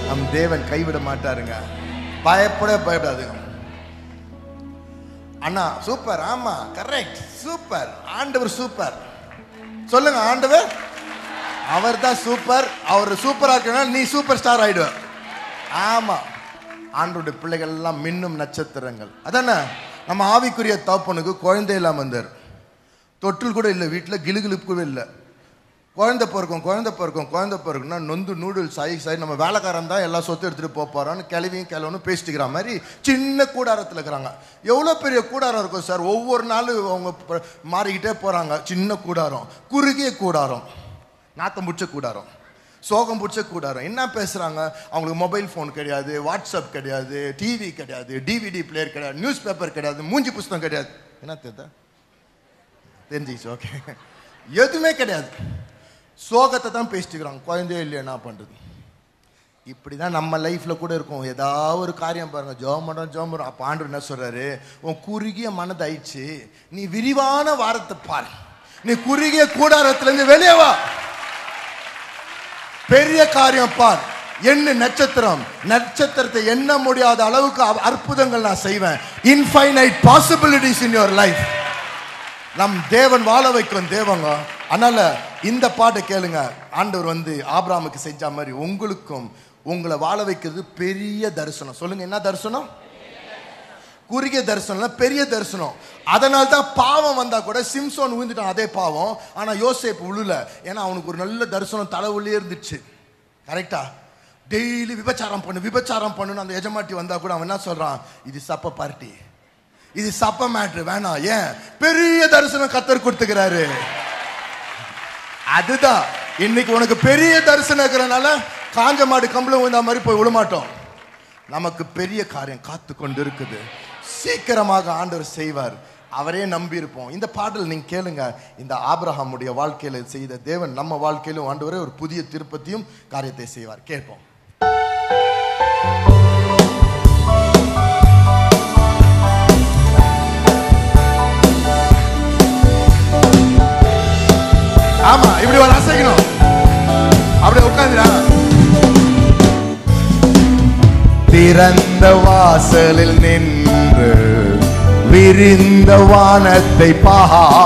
நம் தேவன் கைவிட மாட்டாருங்க பயப்பட பயப்படாதுங்க அண்ணா சூப்பர் ஆமா கரெக்ட் சூப்பர் ஆண்டவர் சூப்பர் சொல்லுங்க ஆண்டவர் அவர் தான் சூப்பர் அவர் சூப்பரா இருக்கனால நீ சூப்பர் ஸ்டார் ஆயிடுவ ஆமா ஆண்டோட பிள்ளைகள் எல்லாம் மின்னும் நட்சத்திரங்கள் அதானே நம்ம ஆவிக்குரிய தகப்பனுக்கு குழந்தை இல்லாம வந்தார் தொட்டில் கூட இல்லை வீட்டில் கிளுகிளுப்பு கூட இல்லை குழந்தை பிறக்கும் குழந்தை பிறக்கும் குழந்தை பிறக்கும்னா நொந்து நூடுல்ஸ் ஆகி சாய் நம்ம வேலைக்காரன் தான் எல்லா சொத்து எடுத்துகிட்டு போக போகிறான்னு கிளவியும் கிளவனும் பேசிட்டுக்கிற மாதிரி சின்ன கூடாரத்தில் இருக்கிறாங்க எவ்வளோ பெரிய கூடாரம் இருக்கும் சார் ஒவ்வொரு நாளும் அவங்க ப- மாறிக்கிட்டே போகிறாங்க சின்ன கூடாரம் குறுகிய கூடாரம் நாத்தம் பிடிச்ச கூடாரம் சோகம் பிடிச்ச கூடாரம் என்ன பேசுகிறாங்க அவங்களுக்கு மொபைல் ஃபோன் கிடையாது வாட்ஸ்அப் கிடையாது டிவி கிடையாது டிவிடி பிளேயர் கிடையாது நியூஸ் பேப்பர் கிடையாது மூஞ்சி புஸ்தகம் கிடையாது என்ன தெரியுதா தெரிஞ்சிச்சு ஓகே எதுவுமே கிடையாது சோகத்தை தான் பேசிட்டுக்கிறாங்க குழந்தையே இல்லையா என்ன பண்ணுறது இப்படி தான் நம்ம லைஃப்பில் கூட இருக்கும் ஏதாவது ஒரு காரியம் பாருங்க ஜோம் பண்ணுறோம் ஜோம் பண்ணுறோம் அப்போ ஆண்டு என்ன சொல்கிறாரு உன் குறுகிய மனதாயிடுச்சு நீ விரிவான வாரத்தை பார் நீ குறுகிய கூடாரத்துலேருந்து வெளியே வா பெரிய காரியம் பார் என்ன நட்சத்திரம் நட்சத்திரத்தை எண்ண முடியாத அளவுக்கு அ- அற்புதங்கள் நான் செய்வேன் infinite possibilities in your life நம் தேவன் வாழ வைக்கும் தேவங்க அதனால இந்த பாட்டை கேளுங்க ஆண்டவர் வந்து ஆபிராமுக்கு செஞ்ச மாதிரி உங்களுக்கும் உங்களை வாழ வைக்கிறது பெரிய தரிசனம் சொல்லுங்க என்ன தரிசனம் குறுகிய தரிசனம் பெரிய தரிசனம் அதனால தான் பாவம் வந்தா கூட சிம்சோன் விழுந்துட்டான் அதே பாவம் ஆனா யோசேப்பு விழுல ஏன்னா அவனுக்கு ஒரு நல்ல தரிசனம் தலைவுள்ளே இருந்துச்சு கரெக்டா டெய்லி விபச்சாரம் பண்ணு விபச்சாரம் பண்ணுன்னு அந்த எஜமாட்டி வந்தா கூட அவன் என்ன சொல்றான் இது சப்ப பார்ட்டி இது சப்ப மேட்ரு வேணாம் ஏன் பெரிய தரிசனம் கத்தர் கொடுத்துக்கிறாரு அதுதான் இன்னைக்கு உனக்கு பெரிய தரிசனம் இருக்கிறனால காஞ்ச மாடு கம்பளம் விழுந்த மாதிரி போய் விழமாட்டோம் நமக்கு பெரிய காரியம் காத்து கொண்டு இருக்குது சீக்கிரமாக ஆண்டவர் செய்வார் அவரே நம்பி இருப்போம் இந்த பாடல் நீங்க கேளுங்க இந்த ஆபிரகாமுடைய வாழ்க்கையில செய்த தேவன் நம்ம வாழ்க்கையிலும் ஆண்டவரே ஒரு புதிய திருப்பத்தையும் காரியத்தை செய்வார் கேட்போம் ஆமா இப்படி ஒரு அசைக்கணும் அப்படியே உட்காந்துடா திறந்த வாசலில் நின்று விரிந்த வானத்தை பா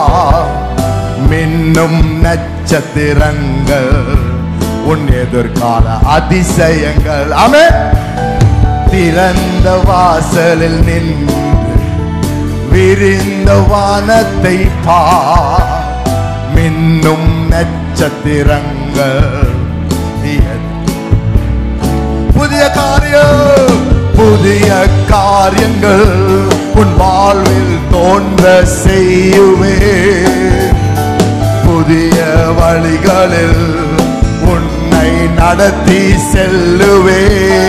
மின்னும் நட்சத்திரங்கள் உன் எதிர்கால அதிசயங்கள் ஆமே திறந்த வாசலில் நின்று விரிந்த வானத்தை பா மின்னும் நட்சத்திரங்கள் நீ புதிய காரியம் புதிய காரியங்கள் உன் வாழ்வில் தோன்ற செய்யுவே புதிய வழிகளில் உன்னை நடத்தி செல்லுவே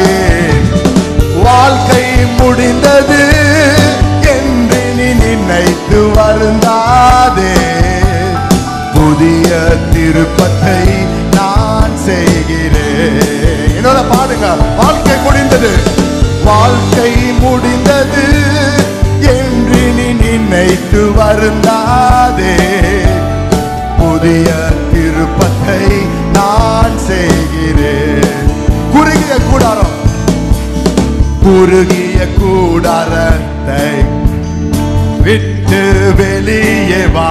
வாழ்க்கை முடிந்தது என்று நீ நினைத்து வருந்தாதே புதிய திருப்பத்தை நான் செய்கிறேன் என்னோட பாடுங்க வாழ்க்கை முடிந்தது வாழ்க்கை முடிந்தது என்று நீ நினைத்து வருந்தாதே புதிய திருப்பத்தை நான் செய்கிறேன் குறுகிய கூடாரம் குறுகிய கூடாரத்தை விட்டு வெளியே வா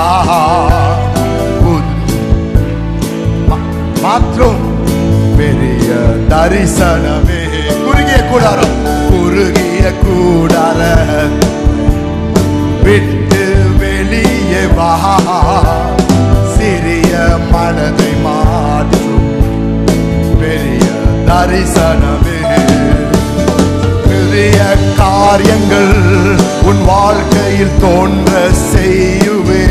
புது- மா- மாற்றும் பெரிய தரிசனமே குறுகிய கூடாரம் குறுகிய கூடார விட்டு வெளியே வா சிறிய மனதை மாற்றும் பெரிய தரிசனமே பெரிய காரியங்கள் உன் வாழ்க்கையில் தோன்ற செய்யுவே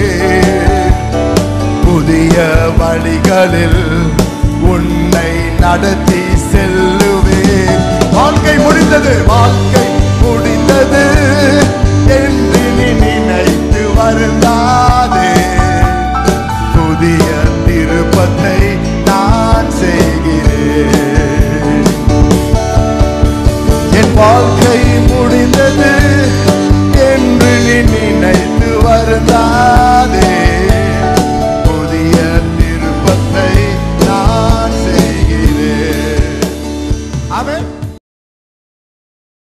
புதிய வழிகளில் உன்னை நடத்தி செல்லுவே வாழ்க்கை முடிந்தது வாழ்க்கை முடிந்தது என்று நீ நினைத்து வருந்தாதே புதிய திருப்பத்தை நான் செய்கிறேன் என் வாழ்க்கை முடிந்தது என்று நீ நினைத்து வருந்தாதே புதிய திருப்பத்தை நான் செய்கிறேன் ஆமென்